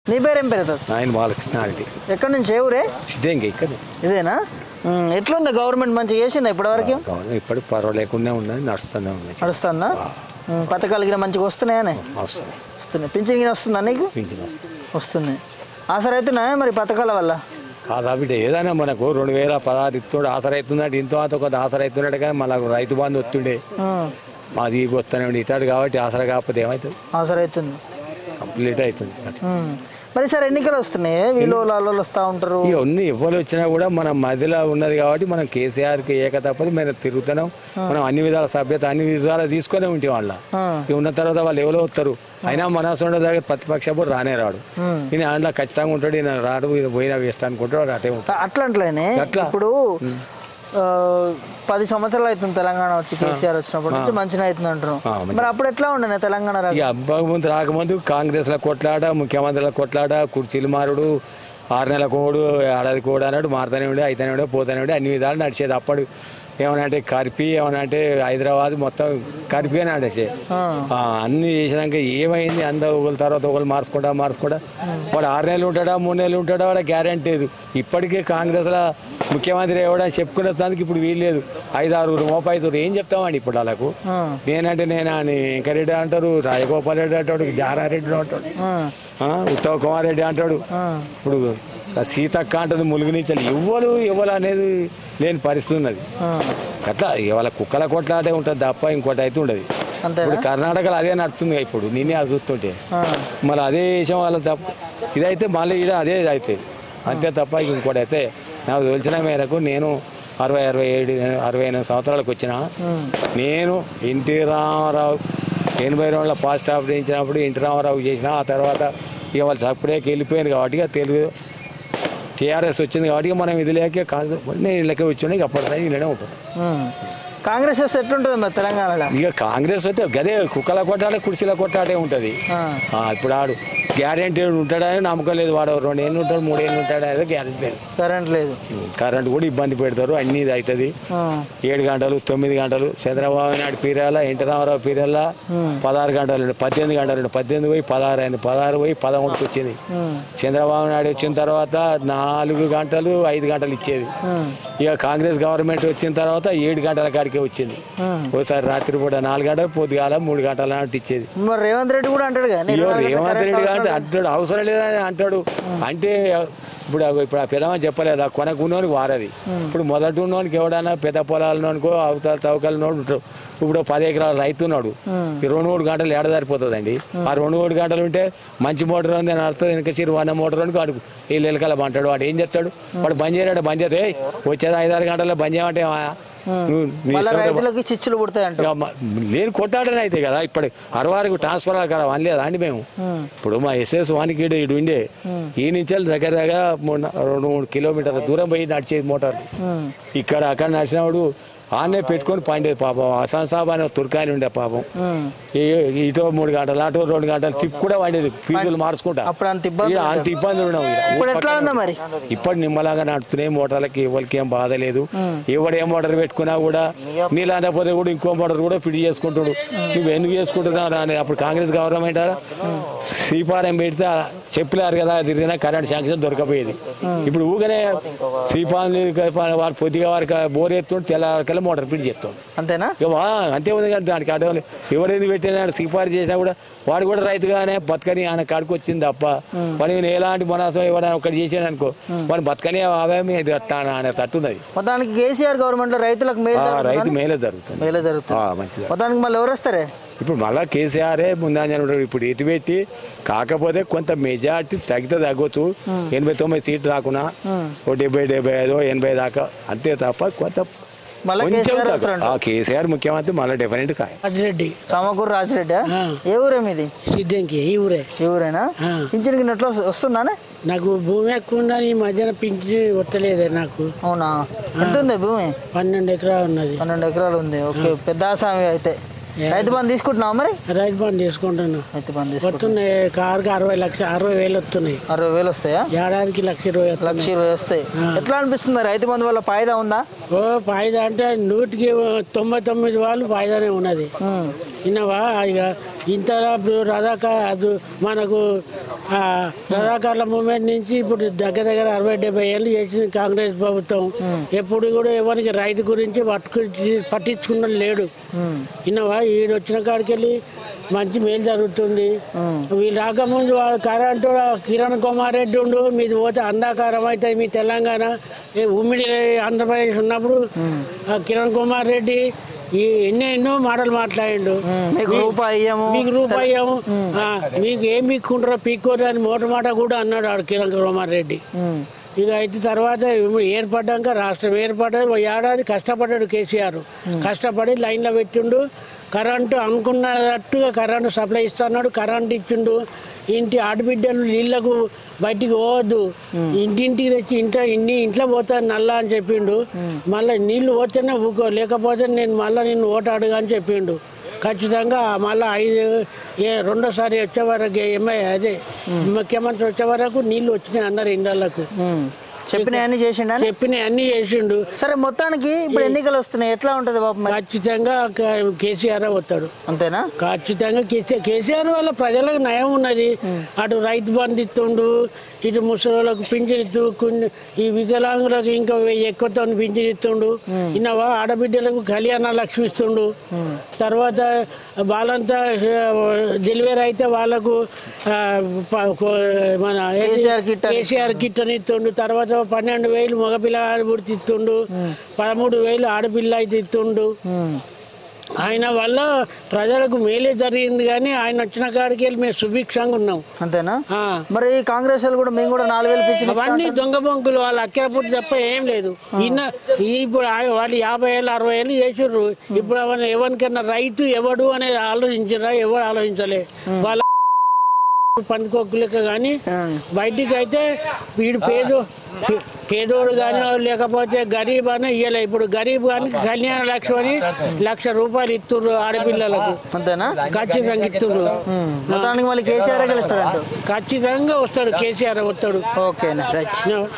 నీ పేరు ఏం పేరు తాత? ఆయన బాలకృష్ణారెడ్డి ఎక్కడి నుంచి ఏ ఊరే సిద్ధంగా ఇక్కడ ఇదేనా ఉమ్, ఎట్లుంది గవర్నమెంట్ మంచిగా చేసిందా ఇప్పటివరకు గవర్నమెంట్ ఇప్పుడు పర్వాలేకుండా ఉన్నది నడుస్తూనే ఉన్నది నడుస్తుందా ఉమ్, పథకాలు గిన మంచిగా వస్తున్నాయనే వస్తుంది వస్తున్నాయి పింఛన్ గిన వస్తుందా నీకు పింఛన్ వస్తుంది వస్తుంది ఆసర అవుతున్నాయా మరి పథకాల వల్ల కాదా బిడ్డ ఏదైనా మనకు రెండు వేల పదహారు ఇస్తున్నాడు ఆసర అవుతున్నాడు ఇంతో అంత కొంత ఆసర అవుతున్నాడు కానీ మళ్ళీ రైతు బంధు వస్తుండే ఉమ్, మాది వస్తూనే ఉండి ఇతాడు కాబట్టి ఆసర కాకపోతే ఏమవుతుంది ఆసర అవుతుంది కంప్లీట్ అవుతుంది అట్లా. ఉమ్. మరి సార్ ఎన్నికలు వస్తున్నాయి వీళ్ళు వాళ్ళు వస్తూ ఉంటారు ఇక అన్ని ఎవరు వచ్చినా కూడా మనం మధ్యలో ఉన్నది కాబట్టి మనం కేసీఆర్కి ఏక తప్పది మేము తిరుగుతున్నాం మనం అన్ని విధాల సభ్యత అన్ని విధాలు తీసుకొనే ఉంటాం వాళ్ళ ఆ. ఇక ఉన్న తర్వాత వాళ్ళు ఎవరో వస్తారు అయినా మనసు దగ్గర ప్రతిపక్ష బోర్డు రానే రాడు ఉమ్. ఈయన అందులో ఖచ్చితంగా ఉంటాడు ఈయన రాడు ఈయన పోయినా వేస్ట్ అనుకుంటాడు వాడు అటే ఉంటాడు అట్లా అట్లనే అట్లా. ఇప్పుడు ఆ, పది సంవత్సరాలు అవుతుంది తెలంగాణ వచ్చి కేసీఆర్ వచ్చినప్పటి నుంచి మంచిగా అవుతుంది అంటున్నాం ఆ, మంచిగా. మరి అప్పుడు ఎట్లా ఉండనే తెలంగాణ రాక? ఇక అబ్బాయి రాకముందు కాంగ్రెస్లో కొట్లాట ముఖ్యమంత్రుల కొట్లాట కుర్చీలు మారుడు ఆరు నెలల కోడు ఏడాది కోడు అన్నాడు మారుతానే ఉండే అయితేనే ఉండే పోతానే ఉండే అన్ని విధాలు నడిచేది అప్పుడు ఏమన్నా అంటే కరిపి ఏమన్నా అంటే హైదరాబాద్ మొత్తం కరిపి అని నడిచే ఆ. అన్ని చేసినాక ఏమైంది అందరూ ఒకరి తర్వాత ఒకరు మార్చుకుంటా మార్చుకుంటా వాడు ఆరు నెలలు ఉంటాడా మూడు నెలలు ఉంటాడా వాడు గ్యారంటీ లేదు ఇప్పటికే కాంగ్రెస్లో ముఖ్యమంత్రి ఎవడా చెప్పుకునే దానికి ఇప్పుడు వీలు లేదు ఐదు ఆరుగురు మోపైతురు ఏం చెప్తామండి ఇప్పుడు వాళ్ళకు ఆ. నేనంటే నేను అని వెంకరెడ్డి అంటారు రాజగోపాల్ రెడ్డి అంటాడు జానారెడ్డి అంటాడు ఆ, ఆ, ఉత్తమ్ కుమార్ రెడ్డి అంటాడు ఆ. ఇప్పుడు ఆ సీతక్క అంటది ములుగు నుంచి ఎవ్వరు ఎవరు అనేది లేని పరిస్థితి ఉన్నది ఆ. అట్లా ఇవాళ కుక్కల కొట్లాటే ఉంటుంది తప్ప ఇంకోటి అయితే ఉండదు అంతేనా ఇప్పుడు కర్ణాటకలో అదే నడుతుంది ఇప్పుడు నేనే అది చూస్తుంటే ఆ. మళ్ళీ అదే విషయం వాళ్ళ తప్ప ఇదైతే మళ్ళీ ఈడ అదే అవుతుంది అంతే తప్ప ఇంకోటి అయితే నాకు తెలిసిన మేరకు నేను అరవై అరవై ఏడు అరవై ఎనిమిది సంవత్సరాలకు వచ్చిన నేను ఎన్టీ రామారావు ఎనభై రెండులో ఫాస్ట్ స్టాప్ చేయించినప్పుడు ఎన్టీ రామారావు చేసిన ఆ తర్వాత ఇక వాళ్ళు అప్పుడే వెళ్ళిపోయారు కాబట్టి ఇక తెలుగు టీఆర్ఎస్ వచ్చింది కాబట్టి ఇక మనం ఇది లేక కాంగ్రెస్ నేను ఇళ్ళకే వచ్చినా ఇక అప్పటిదాకా ఇళ్ళనే ఉంటుంది ఉమ్. కాంగ్రెస్ వస్తే ఎట్లుంటుంది మరి తెలంగాణలో ఇక కాంగ్రెస్ వస్తే గదే కుక్కల కొట్టాడే కుర్చీల కొట్టాడే ఉంటుంది ఆ. ఆ, ఇప్పుడు ఆడు గ్యారెంటీ ఉంటాడని నమ్మకం లేదు వాడు రెండు ఏళ్ళు ఉంటాడు మూడు ఏళ్ళు ఉంటాడు అనేది గ్యారెంటీ లేదు కరెంట్ లేదు కరెంట్ కూడా ఇబ్బంది పెడతారు అన్నీ ఇది అవుతుంది ఆ. ఏడు గంటలు తొమ్మిది గంటలు చంద్రబాబు నాయుడు పీరియల ఎన్టీ రామారావు పీరియల పదహారు గంటలు ఉండే పద్దెనిమిది గంటలు ఉండే పద్దెనిమిది పోయి పదహారు అయింది పదహారు పోయి పదమూడుకి వచ్చింది ఉమ్. చంద్రబాబు నాయుడు వచ్చిన తర్వాత నాలుగు గంటలు ఐదు గంటలు ఇచ్చేది ఉమ్. ఇక కాంగ్రెస్ గవర్నమెంట్ వచ్చిన తర్వాత ఏడు గంటల కాడికే వచ్చింది ఉమ్. ఓసారి రాత్రి పూట నాలుగు గంటలు పొద్దుగాల మూడు గంటల నాటి ఇచ్చేది మరి రేవంత్ రెడ్డి కూడా అంటాడు కదా అయ్యో నేను రేవంత్ కరెంట్ రెడ్డి అంటే అవసరం అంటాడు అవసరం లేదని అంటాడు అంటే ఇప్పుడు ఆ- ఇప్పుడు ఆ పిల్లమని చెప్పలేదు ఆ కొనకు ఉన్నోనికి వారది ఇప్పుడు మొదటి ఉన్నోనికి ఎవడన్నా పెద్ద పొలాలనోనికో అవతల చౌకలనోడు ఉంటాడు ఇప్పుడు పది ఎకరాల రైతు ఉన్నాడు ఈ రెండు మూడు గంటలు ఏడ సరిపోతుందండి ఆ రెండు మూడు గంటలు ఉంటే మంచి మోటార్ ఉంది అని అర్థం వెనక చిరు వన్న మోటార్ అని వాడు వీళ్ళు ఎలకల అంటాడు వాడు ఏం చెప్తాడు వాడు బంద్ చేయడాడు బంద్ చేస్తే "ఏయ్, వచ్చేది ఐదారు గంటల్లో బంద్ చేయమంటే "ఆ, నువ్వు నీ మళ్ళీ ఇష్టం ఉంటే రైతులకి చిచ్చులు పుడతాయి అంట ఇక మ- నేను కొట్టాడని అయితే కదా ఇప్పుడు అరవారికి ట్రాన్స్ఫర్ కదా అనలేదా అండి మేము ఇప్పుడు మా ఎస్ఎస్ వానికి ఈడు ఇటు ఉండే ఈ నుంచి వెళ్ళి దగ్గర దగ్గర మూడు నా- రెండు మూడు కిలోమీటర్ల దూరం పోయి నడిచేది మోటార్ ఇక్కడ అక్కడ నడిచినప్పుడు ఆనే పెట్టుకొని పండేది పాపం అసాన్ సాబ్ అనే తుర్కాని ఉండే పాపం ఈ- ఇటో మూడు గంటలు అటో రెండు గంటలు తిప్పి కూడా పండేది ఫీజులు మార్చుకుంటా అప్పుడు అంత ఇబ్బంది ఈడ అంత ఇబ్బంది ఉండవు ఈడ. ఇప్పుడు ఎట్లా ఉందా మరి ఇప్పుడు నిమ్మలాగా నడుస్తున్నాయి మోటార్లకి ఎవరికి ఏం బాధ లేదు ఎవడు ఏ మోటార్ పెట్టుకున్నా కూడా నీళ్ళు అందకపోతే కూడా ఇంకో మోటార్ కూడా పిడి చేసుకుంటాడు నువ్వు ఎందుకు చేసుకుంటున్నావు అని అప్పుడు కాంగ్రెస్ గవర్నమెంట్ శ్రీపారం పెడితే ఆ చెప్పులేరు కదా తిరిగినా కరెంట్ శాంక్షన్ దొరకపోయేది ఇప్పుడు ఊగనే శ్రీపాలని వారు పొద్దుగా వారికి బోర్ ఎత్తుంటే తెల్లవారికల్లా మోటార్ పిడి చేస్తాడు అంతేనా ఇక వా అంతే ఉంది కానీ దానికి అడవులు ఎవరు ఎందుకు పెట్టినాడు సిఫారు చేసినా కూడా వాడు కూడా రైతుగానే బతకని ఆయన కాడికి వచ్చింది తప్ప వాడు ఈయన ఎలాంటి మనసం ఎవరైనా ఒకటి చేసాడు అనుకో వాడు బతకని ఆవేమి అనే తట్టున్నది మొత్తానికి కేసీఆర్ గవర్నమెంట్ లో రైతులకు మేలు ఆ, జరుగుతుందా? రైతు మేలే జరుగుతుంది మేలే ఆ, జరుగుతుంది మంచిది మొత్తానికి మళ్ళీ ఎవరు వస్తారే ఇప్పుడు మళ్ళా కేసీఆరే ముందంజన ఉంటాడు ఇప్పుడు ఎటు పెట్టి కాకపోతే కొంత మెజార్టీ తగ్గితే తగ్గొచ్చు ఎనభై తొమ్మిది సీట్లు రాకున్నా ఓ డెబ్బై డెబ్బై ఐదు ఎనభై దాకా అంతే తప్ప కొంత మళ్ళా కొంచెం కేసీఆర్ తగ్గు. వస్తారంట. ఆ కేసీఆర్ ముఖ్యమంత్రి మళ్ళీ డెఫినెట్ కాయ అజిరెడ్డి సామకూరు రాజిరెడ్డి ఏ ఊరే మీది సిద్ధంకి ఈ ఊరే ఏ ఊరేనా ఆ. పింఛన్ గిన్నె ఎట్లా వస్తుందానే నాకు భూమి ఎక్కువ ఉందని ఈ మధ్యన పింఛన్ వస్తలేదే నాకు అవునా ఎంత ఉంది భూమి పన్నెండు ఎకరాలు ఉన్నది పన్నెండు ఎకరాలు ఉంది ఓకే పెద్ద ఆసామి అయితే రైతు బంధు తీసుకుంటున్నావా మరి రైతు బంధు తీసుకుంటున్నా రైతు బంధు తీసుకుంటున్నా వస్తున్నాయి కారుకి అరవై లక్ష అరవై వేలు వస్తున్నాయి అరవై వేలు వస్తాయా ఏడాదికి లక్ష ఇరవై లక్ష వస్తున్నాయి ఇరవై వస్తాయి ఎట్లా అనిపిస్తుంది రైతు బంధు వల్ల ఫాయిదా ఉందా ఓ ఫాయిదా అంటే నూటికి తొంభై తొమ్మిది వాళ్ళు ఫాయిదానే ఉన్నది విన్నావా ఇక ఇంత రదాక అది మనకు ఆ రజాకార్ల మూమెంట్ నుంచి ఇప్పుడు దగ్గర దగ్గర అరవై డెబ్బై ఏళ్ళు చేసింది కాంగ్రెస్ ప్రభుత్వం ఎప్పుడు కూడా ఎవరికి రైతు గురించి పట్టుకు పట్టించుకున్న లేడు ఇన్నవా ఈడు వచ్చిన కాడికి వెళ్ళి మంచి మేలు జరుగుతుంది వీళ్ళు రాకముందు వాడు కరెంటు కిరణ్ కుమార్ రెడ్డి ఉండు మీది పోతే అంధాకారం అవుతుంది మీ తెలంగాణ ఏ ఉమ్మిడి ఆంధ్రప్రదేశ్ ఉన్నప్పుడు ఆ కిరణ్ కుమార్ రెడ్డి ఈ ఎన్నో ఎన్నో మాటలు మాట్లాడిండు మీకు రూపాయి ఇయ్యము మీకు రూపాయం ఆ, మీకు ఏం పీక్కుంటారో పీక్కోరు అని మోట మాట కూడా అన్నాడు ఆడు కిరణ్ కుమార్ రెడ్డి ఉమ్. ఇక అయితే తర్వాత ఏర్పడ్డాక రాష్ట్రం ఏర్పడ్డది ఓ ఏడాది కష్టపడ్డాడు కేసీఆర్ కష్టపడి లైన్లో పెట్టిండు కరెంటు అనుకున్నట్టుగా కరెంటు సప్లై ఇస్తున్నాడు కరెంట్ ఇచ్చిండు ఇంటి ఆడబిడ్డలు నీళ్లకు బయటికి పోవద్దు ఇంటింటికి తెచ్చి ఇంట్లో ఇన్ని ఇంట్లో పోతాను నల్ల అని చెప్పిండు మళ్ళీ నీళ్లు పోతేనే ఊకో లేకపోతే నేను మళ్ళీ నిన్ను ఓటు అడుగు అని చెప్పిండు ఖచ్చితంగా మళ్ళీ ఐదు ఏ రెండోసారి వచ్చే వరకు ఎంఐ అదే ముఖ్యమంత్రి వచ్చే వరకు నీళ్లు వచ్చినాయి అన్నారు ఇండ్లకు ఉమ్. చెప్పినవన్నీ చేసిండా చెప్పిన అన్ని చేసిండు సరే మొత్తానికి ఇప్పుడు ఎన్నికలు వస్తున్నాయి ఎట్లా ఉంటది బాబు మరి ఖచ్చితంగా క- కేసీఆర్ వస్తాడు అంతేనా ఖచ్చితంగా కేసీఆర్ కేసీఆర్ వల్ల ప్రజలకు నయం ఉన్నది అటు రైతు బంధు ఇస్తుండు ఇటు ముసలిలకు పింఛన్ ఇస్తూ కొన్ని ఈ వికలాంగులకు ఇంకా వెయ్యి ఎక్కువతో పింఛన్ ఇస్తుండు ఇన్నవా ఆడబిడ్డలకు కళ్యాణ లక్ష్మి ఇస్తుండు తర్వాత వాళ్ళంతా డెలివరీ అయితే వాళ్ళకు ఆ, ప- కో- మన ఏది? కేసీఆర్ కిట్ అని కేసీఆర్ కిట్ అని ఇస్తుండు తర్వాత పన్నెండు వేలు మగపిల్ల ఆడబుడికి ఇస్తుండు పదమూడు వేలు ఆడపిల్ల అయితే ఇస్తుండు ఉమ్. ఆయన వల్ల ప్రజలకు మేలే జరిగింది కానీ ఆయన వచ్చిన కాడికి వెళ్ళి మేము సుభిక్షంగా ఉన్నాం అంతేనా ఆ. మరి కాంగ్రెస్ వాళ్ళు కూడా మేము కూడా నాలుగు వేలు పెంచిన అవన్నీ దొంగ బొంకులు వాళ్ళు అక్కరపుట్టి తప్ప ఏం లేదు ఈయన ఇప్పుడు ఆ- వాళ్ళు యాభై ఏళ్ళు అరవై ఏళ్ళు చేసిర్రు ఇప్పుడు అవన్నీ ఎవరికైనా రైతు ఎవడు అనేది ఆలోచించరా ఎవరు ఆలోచించలే వాళ్ళ పందికొక్కులక కానీ బయటికి అయితే వీడు పేదో పే- పేదోడు కానీ లేకపోతే గరీబ్ అని ఇయ్యలే ఇప్పుడు గరీబ్ కానీ కళ్యాణ లక్ష్మి అని లక్ష రూపాయలు ఇస్తుర్రు ఆడపిల్లలకు అంతేనా ఖచ్చితంగా ఇస్తుర్రు ఉమ్. మొత్తానికి మళ్ళీ కేసీఆర్ గెలుస్తాడంట ఖచ్చితంగా వస్తాడు కేసీఆర్ వస్తాడు ఓకేనా రైట్